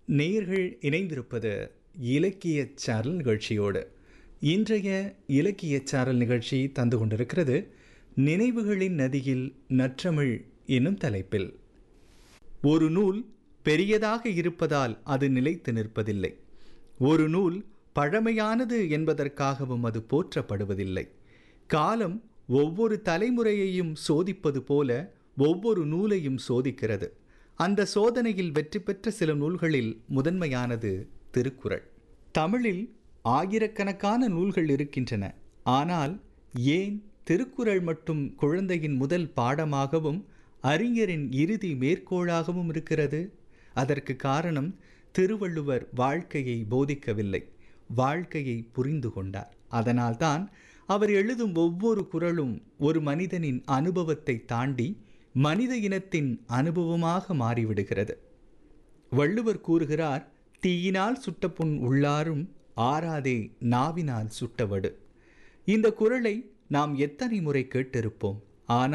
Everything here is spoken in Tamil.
நேயர்கள் இணைந்திருப்பது இலக்கிய சாரல் நிகழ்ச்சியோடு இன்றைய இலக்கிய சாரல் நிகழ்ச்சி தந்து கொண்டிருக்கிறது நினைவுகளின் நதியில் நற்றமிழ் என்னும் தலைப்பில் ஒரு நூல் பெரியதாக இருப்பதால் அது நிலைத்து நிற்பதில்லை ஒரு நூல் பழமையானது என்பதற்காகவும் அது போற்றப்படுவதில்லை காலம் ஒவ்வொரு தலைமுறையையும் சோதிப்பது போல ஒவ்வொரு நூலையும் சோதிக்கிறது அந்த சோதனையில் வெற்றி பெற்ற சில நூல்களில் முதன்மையானது திருக்குறள் தமிழில் ஆயிரக்கணக்கான நூல்கள் இருக்கின்றன ஆனால் ஏன் திருக்குறள் மட்டும் குழந்தையின் முதல் பாடமாகவும் அறிஞரின் இறுதி மேற்கோளாகவும் இருக்கிறது அதற்கு காரணம் திருவள்ளுவர் வாழ்க்கையை போதிக்கவில்லை வாழ்க்கையை புரிந்து கொண்டார் அதனால்தான் அவர் எழுதும் ஒவ்வொரு குறளும் ஒரு மனிதனின் அனுபவத்தை தாண்டி மனித இனத்தின் அனுபவமாக மாறிவிடுகிறது வள்ளுவர் கூறுகிறார் தீயினால் சுட்ட புண் உள்ளாரும் ஆறாதே நாவினால் சுட்டவடு இந்த குறளை நாம் எத்தனை முறை கேட்டிருப்போம் ஆனால்